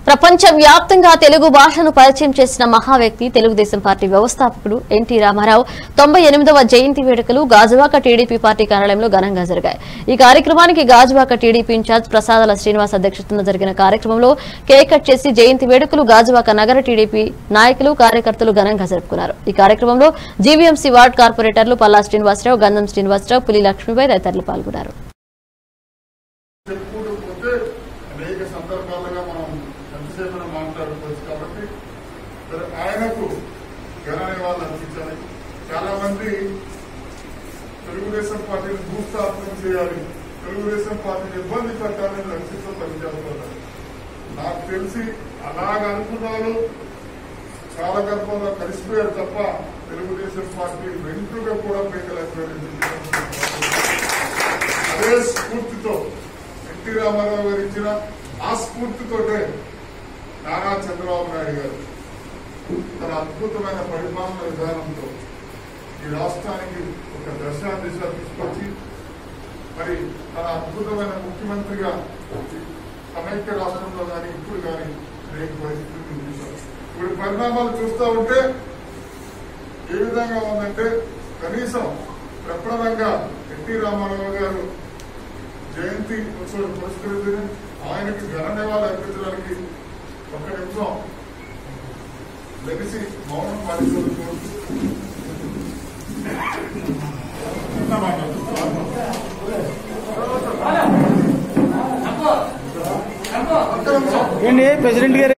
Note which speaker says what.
Speaker 1: ప్రపంచ వ్యాప్తంగా తెలుగు భాషను పరిచయం చేసిన మహా వ్యక్తి తెలుగుదేశం పార్టీ వ్యవస్థాపకుడు ఎన్టీ రామారావు తొంభై ఎనిమిదవ జయంతి వేడుకలు గాజువాక టీడీపీ పార్టీ కార్యాలయంలో ఘనంగా జరిగాయి ఈ కార్యక్రమానికి గాజువాక టీడీపీ ఇన్ఛార్జ్ ప్రసాదాల శ్రీనివాస్ అధ్యక్షతన జరిగిన కార్యక్రమంలో కేక్ కట్ చేసి జయంతి వేడుకలు గాజువాక నగర టీడీపీ నాయకులు కార్యకర్తలు ఘనంగా జరుపుకున్నారు ఈ కార్యక్రమంలో జీవీఎంసీ వార్డు కార్పొరేటర్లు పల్లా శ్రీనివాసరావు గంధం శ్రీనివాసరావు పులి లక్ష్మీబాయి తదితరులు పాల్గొన్నారు
Speaker 2: చెప్పుకుంటూ పోతే అనేక సందర్భాలుగా మనం ఎంతసేపు మాట్లాడుకోవచ్చు కాబట్టి సరే ఆయనకు ఘన నివాళులు అర్పించాలి చాలా మంది తెలుగుదేశం పార్టీని భూస్థాపనం చేయాలి తెలుగుదేశం పార్టీని ఇబ్బంది పెట్టాలని లక్ష్యంతో పనిచేస్తున్నారు నాకు తెలిసి అలాగ అనుకున్నారు చాలా గర్భంగా కలిసిపోయారు తప్ప తెలుగుదేశం పార్టీ వెంటుగా కూడా పీకలేకపోయింది అదే స్ఫూర్తితో ఎన్టీ రామారావు గారు ఇచ్చిన ఆ స్ఫూర్తితోటే నారా చంద్రబాబు నాయుడు గారు తన అద్భుతమైన పరిపాలన విధానంతో ఈ రాష్ట్రానికి ఒక దశ దిశ తీసుకొచ్చి మరి తన అద్భుతమైన ముఖ్యమంత్రిగా సమైక్య రాష్ట్రంలో కానీ ఇప్పుడు కానీ అనేక పరిస్థితులు చూశారు ఇప్పుడు పరిణామాలు చూస్తూ ఉంటే ఏ విధంగా ఉందంటే కనీసం ప్రప్రదంగా ఎన్టీ రామారావు గారు జయంతి ఉత్సవం పురస్కరించుకుని ఆయనకి ఘన నివాళులు అర్పించడానికి ఒక నిమిషం లభిసి మౌనం పాటించవచ్చు
Speaker 3: ఏంటి ప్రెసిడెంట్ గారు